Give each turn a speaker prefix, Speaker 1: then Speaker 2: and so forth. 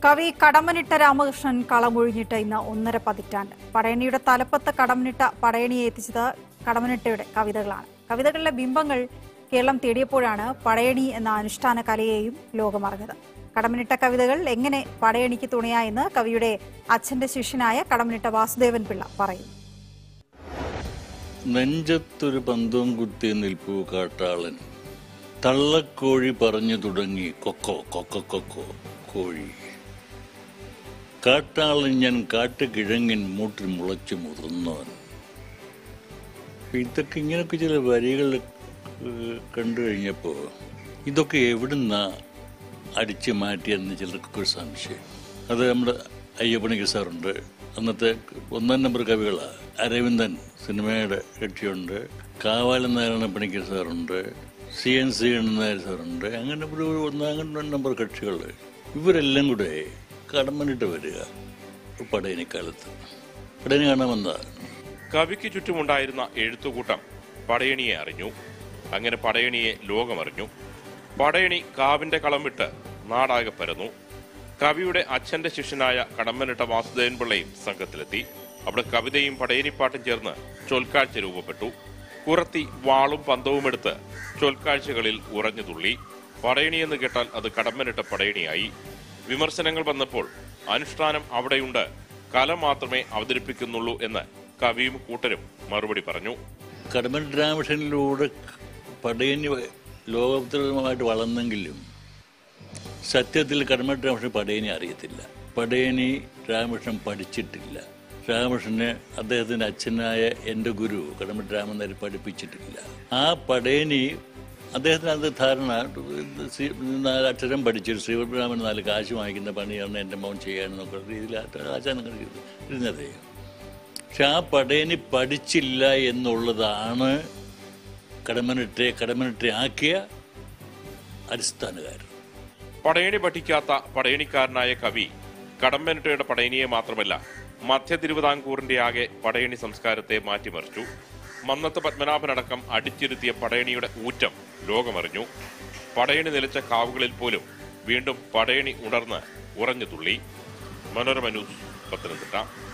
Speaker 1: കവി കടമനിട്ട രാമകൃഷ്ണൻ കളമൊഴിഞ്ഞിട്ട് ഇന്ന് ഒന്നര പതിറ്റാണ്ട് പടയണിയുടെ തലപ്പത്ത് കടമനിട്ട പടയണിയെ എത്തിച്ചത് കടമനിട്ടയുടെ കവിതകളാണ് കവിതകളിലെ ബിംബങ്ങൾ കേരളം തേടിയപ്പോഴാണ് പടയണി എന്ന അനുഷ്ഠാന കലയെയും ലോകമറിഞ്ഞത് കടമനിട്ട കവിതകൾ എങ്ങനെ പടയണിക്ക് തുണയായെന്ന് കവിയുടെ അച്ഛന്റെ ശിഷ്യനായ കടമനിട്ട വാസുദേവൻ പിള്ള പറയുന്നു
Speaker 2: നെഞ്ചത്തൊരു പന്തവും കുത്തി നിൽപ്പു കാട്ടാളൻ തള്ളക്കോഴി പറഞ്ഞു തുടങ്ങി കൊക്കോ കൊക്കോ കൊക്കോ കോഴി കാട്ടാളൻ ഞാൻ കാട്ടുകിഴങ്ങിൻ മൂട്ടിൽ മുളച്ചു മുതിർന്നവൻ ഇതൊക്കെ ഇങ്ങനെയൊക്കെ ചില വരികൾ ഏഹ്, കണ്ടു കഴിഞ്ഞപ്പോൾ ഇതൊക്കെ എവിടുന്ന അടിച്ചു മാറ്റിയെന്ന് ചിലർക്കൊക്കെ ഒരു സംശയം അത് നമ്മുടെ അയ്യപ്പണിക്ക് സാറുണ്ട് അന്നത്തെ ഒന്നാം നമ്പർ കവികളാണ് അരവിന്ദൻ സിനിമയുടെ കക്ഷിയുണ്ട് കാവാലൻ നാരായണ പണിക്കർ സാറുണ്ട് സി എൻ സി നായർ സാറുണ്ട് അങ്ങനെ ഒരു ഒന്നാം നമ്പർ കക്ഷികൾ ഇവരെല്ലാം കൂടെ കടമ്പനിട്ട് വരിക പടയനിക്കാലത്ത് പടയനി കാണാൻ വന്നതാണ്
Speaker 3: കവിക്ക് ചുറ്റുമുണ്ടായിരുന്ന എഴുത്തുകൂട്ടം പടയണിയെ അറിഞ്ഞു അങ്ങനെ പടയണിയെ ലോകമറിഞ്ഞു പടയണി കാവിന്റെ കളം വിട്ട് നാടാകെ പരന്നു കവിയുടെ അച്ഛന്റെ ശിഷ്യനായ കടമ്പനിട്ട വാസുദേവൻ പിള്ളയും സംഘത്തിലെത്തി അവിടെ കവിതയും പടയണിപ്പാട്ടും ചേർന്ന് ചൊൽക്കാഴ്ച രൂപപ്പെട്ടു കുറത്തി വാളും പന്തവും എടുത്ത് ചൊൽക്കാഴ്ചകളിൽ ഉറഞ്ഞു തുള്ളി പടയണി എന്ന് കേട്ടാൽ അത് കടമ്പനിട്ട പടയണിയായി വിമർശനങ്ങൾ വന്നപ്പോൾ അനുഷ്ഠാനം അവിടെയുണ്ട് കല മാത്രമേ അവതരിപ്പിക്കുന്നുള്ളൂ എന്ന് കവിയും കൂട്ടരും മറുപടി പറഞ്ഞു
Speaker 2: കടമൻ രാമകൃഷ്ണനിലൂടെ പടയണി ലോകോത്തരമായിട്ട് വളർന്നെങ്കിലും സത്യത്തിൽ കടമൻ രാമകൃഷ്ണൻ പടയണി അറിയത്തില്ല പടയണി രാമകൃഷ്ണൻ പഠിച്ചിട്ടില്ല രാമകൃഷ്ണനെ അദ്ദേഹത്തിന്റെ അച്ഛനായ എൻ്റെ ഗുരു കടമൻ രാമൻ നായർ പഠിപ്പിച്ചിട്ടില്ല ആ പടയണി അദ്ദേഹത്തിന് അത് ധാരണ ഇത് ശ്രീ- നാല് അക്ഷരം പഠിച്ചു ശ്രീരാമൻ നാല് കാശ് വാങ്ങിക്കുന്ന പണിയാണ് എൻ്റെ മോൻ ചെയ്യാനെന്നൊക്കെ രീതിയിൽ ആചാരം ഇരുന്നത് പക്ഷെ ആ പടയണി പഠിച്ചില്ല എന്നുള്ളതാണ് കടമനിട്ടെ കടമനിട്ടെ ആക്കിയ അടിസ്ഥാന കാര്യം
Speaker 3: പടയണി പഠിക്കാത്ത പടയണിക്കാരനായ കവി കടമ്പനിട്ടയുടെ പടയണിയെ മാത്രമല്ല മധ്യ തിരുവിതാംകൂറിന്റെ ആകെ പടയണി സംസ്കാരത്തെ മാറ്റിമറിച്ചു മന്നത്ത് പത്മനാഭനടക്കം അടിച്ചിരുത്തിയ പടയണിയുടെ ഊറ്റം ലോകമറിഞ്ഞു പടയണി നിലച്ച കാവുകളിൽ പോലും വീണ്ടും പടയണി ഉണർന്ന് ഉറഞ്ഞു തുള്ളി മനോരമ ന്യൂസ് പത്തനംതിട്ട